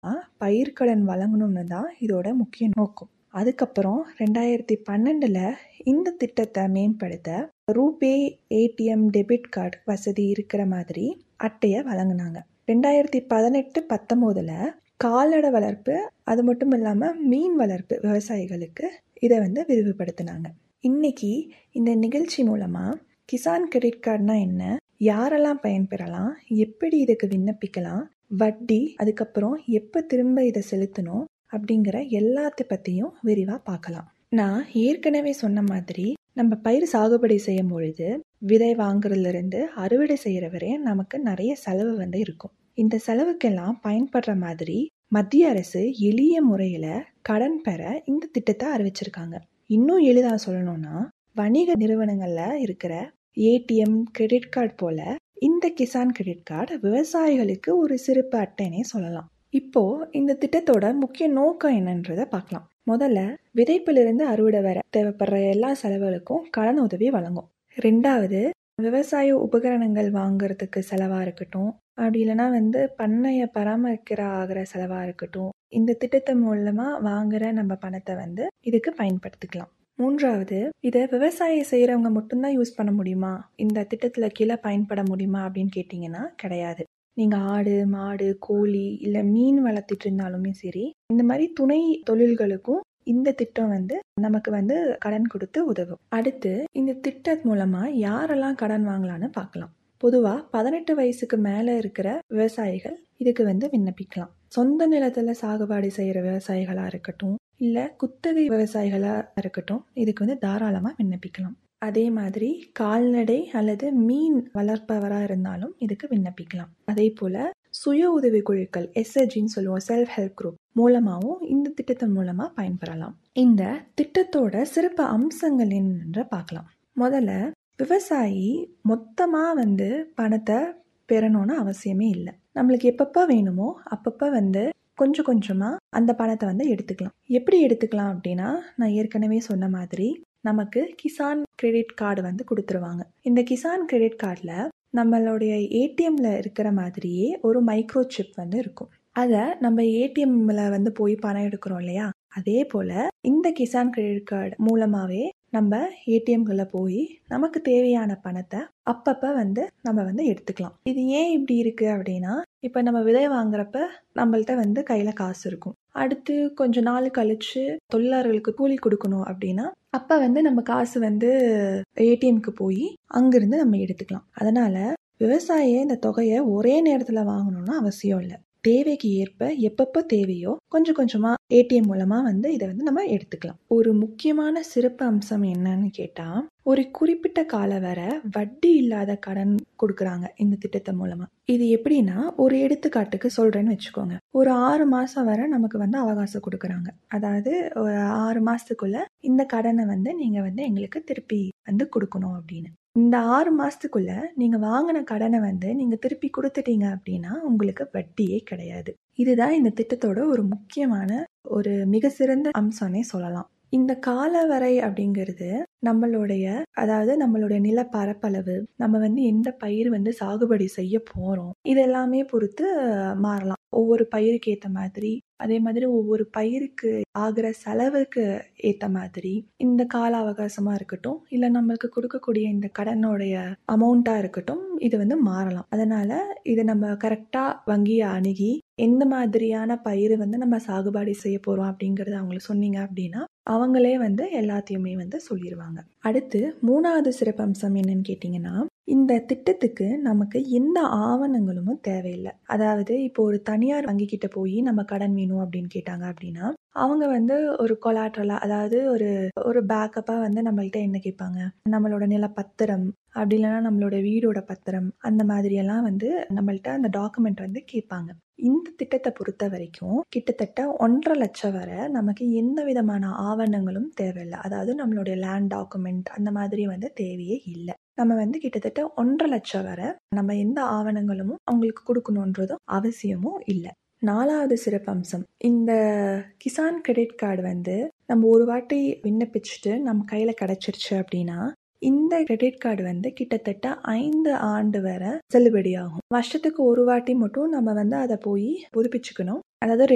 மூலமாக பயிர்க்கடன் வழங்கணும்னு தான் இதோட முக்கிய நோக்கம் அதுக்கப்புறம் ரெண்டாயிரத்தி பன்னெண்டில் இந்த திட்டத்தை மேம்படுத்த ரூபே ஏடிஎம் டெபிட் கார்டு வசதி இருக்கிற மாதிரி அட்டையை வழங்கினாங்க ரெண்டாயிரத்தி பதினெட்டு பத்தொம்போதில் கால்நடை வளர்ப்பு அது மட்டும் இல்லாமல் மீன் வளர்ப்பு விவசாயிகளுக்கு இதை வந்து விரிவுபடுத்தினாங்க இன்னைக்கு இந்த நிகழ்ச்சி மூலமாக கிசான் கிரெடிட் கார்டுனா என்ன யாரெல்லாம் பயன்பெறலாம் எப்படி இதுக்கு விண்ணப்பிக்கலாம் வட்டி அதுக்கப்புறம் எப்போ திரும்ப இதை செலுத்தணும் அப்படிங்கிற எல்லாத்த பற்றியும் விரிவாக பார்க்கலாம் நான் ஏற்கனவே சொன்ன மாதிரி நம்ம பயிர் சாகுபடி செய்யும் பொழுது விதை வாங்குறதுலேருந்து அறுவடை செய்கிற வரையும் நமக்கு நிறைய செலவு வந்து இருக்கும் இந்த செலவுக்கெல்லாம் பயன்படுற மாதிரி மத்திய அரசு எளிய முறையில் கடன் பெற இந்த திட்டத்தை அறிவிச்சிருக்காங்க இன்னும் எளிதாக சொல்லணும்னா வணிக நிறுவனங்களில் இருக்கிற ஏடிஎம் கிரெடிட் கார்டு போல இந்த கிசான் கிரெடிட் கார்டு விவசாயிகளுக்கு ஒரு சிறப்பு அட்டைனே சொல்லலாம் இப்போ இந்த திட்டத்தோட முக்கிய நோக்கம் என்னன்றதை பார்க்கலாம் முதல்ல விதைப்பிலிருந்து அறுவடை வர தேவைப்படுற எல்லா செலவுகளுக்கும் கடன் உதவி வழங்கும் ரெண்டாவது விவசாய உபகரணங்கள் வாங்குறதுக்கு செலவாக இருக்கட்டும் அப்படி இல்லைன்னா வந்து பண்ணையை பராமரிக்கிற ஆகிற செலவாக இருக்கட்டும் இந்த திட்டத்தின் மூலமாக வாங்குற நம்ம பணத்தை வந்து இதுக்கு பயன்படுத்திக்கலாம் மூன்றாவது இதை விவசாயம் செய்கிறவங்க மட்டும்தான் யூஸ் பண்ண முடியுமா இந்த திட்டத்தில் கீழே பயன்பட முடியுமா அப்படின்னு கேட்டிங்கன்னா கிடையாது நீங்கள் ஆடு மாடு கோழி இல்லை மீன் வளர்த்திட்டு இருந்தாலுமே சரி இந்த மாதிரி துணை தொழில்களுக்கும் இந்த திட்டம் வந்து நமக்கு வந்து கடன் கொடுத்து உதவும் அடுத்து இந்த திட்டம் மூலமாக யாரெல்லாம் கடன் வாங்கலான்னு பார்க்கலாம் பொதுவாக பதினெட்டு வயசுக்கு மேலே இருக்கிற விவசாயிகள் இதுக்கு வந்து விண்ணப்பிக்கலாம் சொந்த நிலத்தில் சாகுபாடு செய்கிற விவசாயிகளாக இருக்கட்டும் இல்லை குத்தகை விவசாயிகளாக இருக்கட்டும் இதுக்கு வந்து தாராளமாக விண்ணப்பிக்கலாம் அதே மாதிரி கால்நடை அல்லது மீன் வளர்ப்பவராக இருந்தாலும் இதுக்கு விண்ணப்பிக்கலாம் அதே போல் சுய உதவி குழுக்கள் எஸ்எஜின்னு சொல்லுவோம் செல்ஃப் ஹெல்ப் குரூப் மூலமாகவும் இந்த திட்டத்தின் மூலமாக பயன்பெறலாம் இந்த திட்டத்தோட சிறப்பு அம்சங்கள் என்னன்ற பார்க்கலாம் முதல்ல விவசாயி மொத்தமாக வந்து பணத்தை பெறணும்னு அவசியமே இல்லை நம்மளுக்கு எப்பப்போ வேணுமோ அப்பப்போ வந்து கொஞ்சம் கொஞ்சமாக அந்த பணத்தை வந்து எடுத்துக்கலாம் எப்படி எடுத்துக்கலாம் அப்படின்னா நான் ஏற்கனவே சொன்ன மாதிரி நமக்கு கிசான் கிரெடிட் கார்டு வந்து கொடுத்துருவாங்க இந்த கிசான் கிரெடிட் கார்டில் நம்மளுடைய ஏடிஎம்ல இருக்கிற மாதிரியே ஒரு மைக்ரோ சிப் வந்து இருக்கும் அதை நம்ம ஏடிஎம்ல வந்து போய் பணம் எடுக்கிறோம் இல்லையா அதே போல் இந்த கிசான் கிரெடிட் கார்டு மூலமாகவே நம்ம ஏடிஎம்களை போய் நமக்கு தேவையான பணத்தை அப்பப்போ வந்து நம்ம வந்து எடுத்துக்கலாம் இது ஏன் இப்படி இருக்குது அப்படின்னா இப்போ நம்ம விதை வாங்குறப்ப நம்மள்ட்ட வந்து கையில் காசு இருக்கும் அடுத்து கொஞ்ச நாள் கழிச்சு தொழிலாளர்களுக்கு கூலி கொடுக்கணும் அப்படின்னா அப்போ வந்து நம்ம காசு வந்து ஏடிஎம்க்கு போய் அங்கிருந்து நம்ம எடுத்துக்கலாம் அதனால விவசாய இந்த தொகையை ஒரே நேரத்தில் வாங்கணும்னு அவசியம் இல்லை தேவைக்கு ஏற்ப எப்பப்போ தேவையோ கொஞ்சம் கொஞ்சமா ஏடிஎம் மூலமா வந்து இதை வந்து நம்ம எடுத்துக்கலாம் ஒரு முக்கியமான சிறப்பு அம்சம் என்னன்னு கேட்டா ஒரு குறிப்பிட்ட கால வர வட்டி இல்லாத கடன் கொடுக்குறாங்க இந்த திட்டத்தை மூலமா இது எப்படின்னா ஒரு எடுத்துக்காட்டுக்கு சொல்றேன்னு வச்சுக்கோங்க ஒரு ஆறு மாசம் வரை நமக்கு வந்து அவகாசம் கொடுக்குறாங்க அதாவது ஒரு ஆறு மாசத்துக்குள்ள இந்த கடனை வந்து நீங்க வந்து எங்களுக்கு திருப்பி வந்து கொடுக்கணும் அப்படின்னு இந்த ஆறு மாசத்துக்குள்ள நீங்க வாங்கின கடனை வந்து நீங்க திருப்பி கொடுத்துட்டீங்க அப்படின்னா உங்களுக்கு வட்டியே கிடையாது இதுதான் இந்த திட்டத்தோட ஒரு முக்கியமான ஒரு மிக சிறந்த அம்சம்னே சொல்லலாம் இந்த காலவரை அப்படிங்கிறது நம்மளுடைய அதாவது நம்மளுடைய நில பரப்பளவு நம்ம வந்து எந்த பயிர் வந்து சாகுபடி செய்ய போறோம் இதெல்லாமே பொறுத்து மாறலாம் ஒவ்வொரு பயிருக்கு ஏற்ற மாதிரி அதே மாதிரி ஒவ்வொரு பயிருக்கு ஆகிற செலவுக்கு ஏற்ற மாதிரி இந்த கால அவகாசமா இருக்கட்டும் இல்லை நம்மளுக்கு கொடுக்கக்கூடிய இந்த கடனுடைய அமௌண்ட்டா இருக்கட்டும் இது வந்து மாறலாம் அதனால இதை நம்ம கரெக்டா வங்கியை அணுகி எந்த மாதிரியான பயிர் வந்து நம்ம சாகுபடி செய்ய போறோம் அப்படிங்கறத அவங்களுக்கு சொன்னீங்க அப்படின்னா அவங்களே வந்து எல்லாத்தையுமே வந்து சொல்லிடுவாங்க அடுத்து மூணாவது சிறப்பம்சம் என்னன்னு கேட்டிங்கன்னா இந்த திட்டத்துக்கு நமக்கு எந்த ஆவணங்களும் தேவையில்லை அதாவது இப்போ ஒரு தனியார் வங்கி கிட்ட போய் நம்ம கடன் வேணும் அப்படின்னு கேட்டாங்க அப்படின்னா அவங்க வந்து ஒரு கொலாட்ரலா அதாவது ஒரு ஒரு பேக்கப்பா வந்து நம்மள்ட்ட என்ன கேட்பாங்க நம்மளோட நில பத்திரம் அப்படி இல்லைன்னா நம்மளோட வீடோட பத்திரம் அந்த மாதிரி எல்லாம் வந்து நம்மள்ட்ட அந்த டாக்குமெண்ட் வந்து கேட்பாங்க இந்த திட்டத்தை பொறுத்த வரைக்கும் கிட்டத்தட்ட ஒன்றரை லட்சம் வரை நமக்கு எந்த விதமான ஆவணங்களும் தேவையில்லை அதாவது நம்மளுடைய லேண்ட் டாக்குமெண்ட் அந்த மாதிரி வந்து தேவையே இல்லை நம்ம வந்து கிட்டத்தட்ட ஒன்றரை லட்சம் வரை நம்ம எந்த ஆவணங்களும் அவங்களுக்கு கொடுக்கணுன்றதும் அவசியமும் இல்லை நாலாவது சிறப்பம்சம் இந்த கிசான் கிரெடிட் கார்டு வந்து நம்ம ஒரு வாட்டி விண்ணப்பிச்சுட்டு நம்ம கையில் கிடச்சிருச்சு அப்படின்னா இந்த கிரெடிட் கார்டு வந்து கிட்டத்தட்ட ஐந்து ஆண்டு வரை செல்லுபடியாகும் வருஷத்துக்கு ஒரு வாட்டி மட்டும் நம்ம வந்து அதை போய் புதுப்பிச்சுக்கணும் அதாவது